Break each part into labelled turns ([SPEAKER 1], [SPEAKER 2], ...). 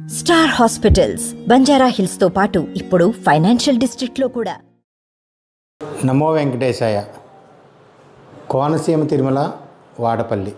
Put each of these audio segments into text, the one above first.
[SPEAKER 1] star hospitals Banjara hills తో పాటు ఇప్పుడు ఫైనాన్షియల్ డిస్ట్రిక్ట్ లో కూడా
[SPEAKER 2] నమో వెంకటేశాయ కోనసీమ తిరుమల వాడపల్లి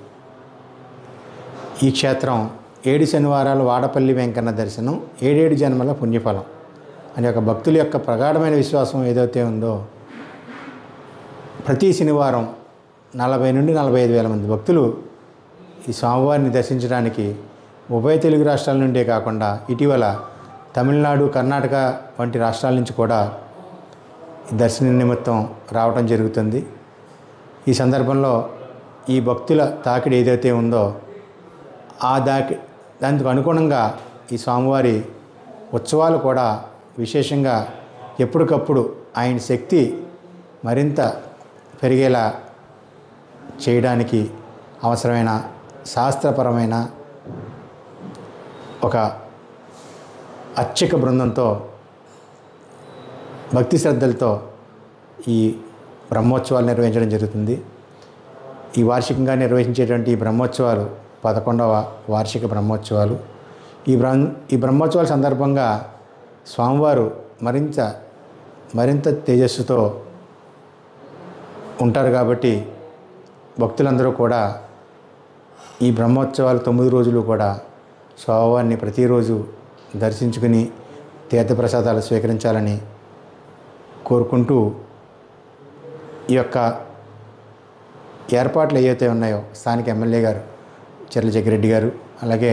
[SPEAKER 2] ఈ క్షేత్రం ఏడు శనివారాలు వాడపల్లి వెంకన్న దర్శనం ఏడేడు జన్మల పుణ్యఫలం అనే ఒక భక్తుల యొక్క ప్రగాఢమైన విశ్వాసం ఏదైతే ఉందో ప్రతి శనివారం నలభై నుండి నలభై ఐదు వేల మంది భక్తులు ఈ స్వామివారిని దర్శించడానికి ఉభయ తెలుగు రాష్ట్రాల నుండే కాకుండా ఇటీవల తమిళనాడు కర్ణాటక వంటి రాష్ట్రాల నుంచి కూడా ఈ దర్శన నిమిత్తం రావడం జరుగుతుంది ఈ సందర్భంలో ఈ భక్తుల తాకిడి ఏదైతే ఉందో ఆ దాకి దానికి అనుగుణంగా ఈ స్వామివారి ఉత్సవాలు కూడా విశేషంగా ఎప్పటికప్పుడు ఆయన శక్తి మరింత పెరిగేలా చేయడానికి అవసరమైన శాస్త్రపరమైన ఒక అర్చక బృందంతో భక్తి శ్రద్ధలతో ఈ బ్రహ్మోత్సవాలు నిర్వహించడం జరుగుతుంది ఈ వార్షికంగా నిర్వహించేటువంటి ఈ బ్రహ్మోత్సవాలు పదకొండవ వార్షిక బ్రహ్మోత్సవాలు ఈ బ్రహ్మ ఈ బ్రహ్మోత్సవాల సందర్భంగా స్వామివారు మరింత మరింత తేజస్సుతో ఉంటారు కాబట్టి భక్తులందరూ కూడా ఈ బ్రహ్మోత్సవాలు తొమ్మిది రోజులు కూడా స్వామివారిని ప్రతిరోజు దర్శించుకుని తీర్థప్రసాదాలు స్వీకరించాలని కోరుకుంటూ ఈ యొక్క ఏర్పాట్లు ఏవైతే ఉన్నాయో స్థానిక ఎమ్మెల్యే గారు చెర్ల జగ్గిరెడ్డి గారు అలాగే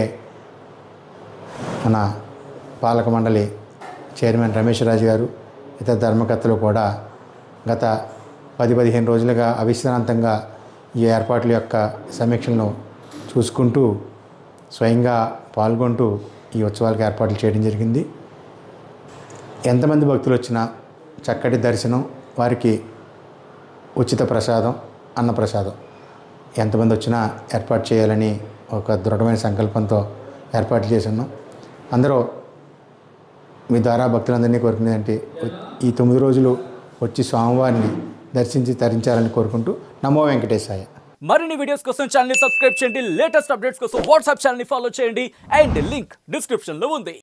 [SPEAKER 2] మన పాలక మండలి చైర్మన్ రమేష్ రాజు గారు ఇతర ధర్మకర్తలు కూడా గత పది పదిహేను రోజులుగా అవిశ్రాంతంగా ఈ ఏర్పాట్ల యొక్క సమీక్షలను చూసుకుంటూ స్వయంగా పాల్గొంటూ ఈ ఉత్సవాలకు ఏర్పాట్లు చేయడం జరిగింది ఎంతమంది భక్తులు వచ్చినా చక్కటి దర్శనం వారికి ఉచిత ప్రసాదం అన్న ప్రసాదం ఎంతమంది వచ్చినా ఏర్పాటు చేయాలని ఒక దృఢమైన సంకల్పంతో ఏర్పాట్లు చేస్తున్నాం అందరూ మీ ద్వారా భక్తులందరినీ కోరుకునేది అంటే ఈ తొమ్మిది రోజులు వచ్చి స్వామివారిని దర్శించి తరించాలని కోరుకుంటూ నమో వెంకటేశాయ
[SPEAKER 3] మరిన్ని వీడియోస్ కోసం ఛానల్ ని సబ్స్క్రైబ్ చేయండి లేటెస్ట్ అప్డేట్స్ కోసం వాట్సాప్ ఛానల్ ని ఫాలో చేయండి అండ్ లింక్ డిస్క్రిప్షన్ లో ఉంది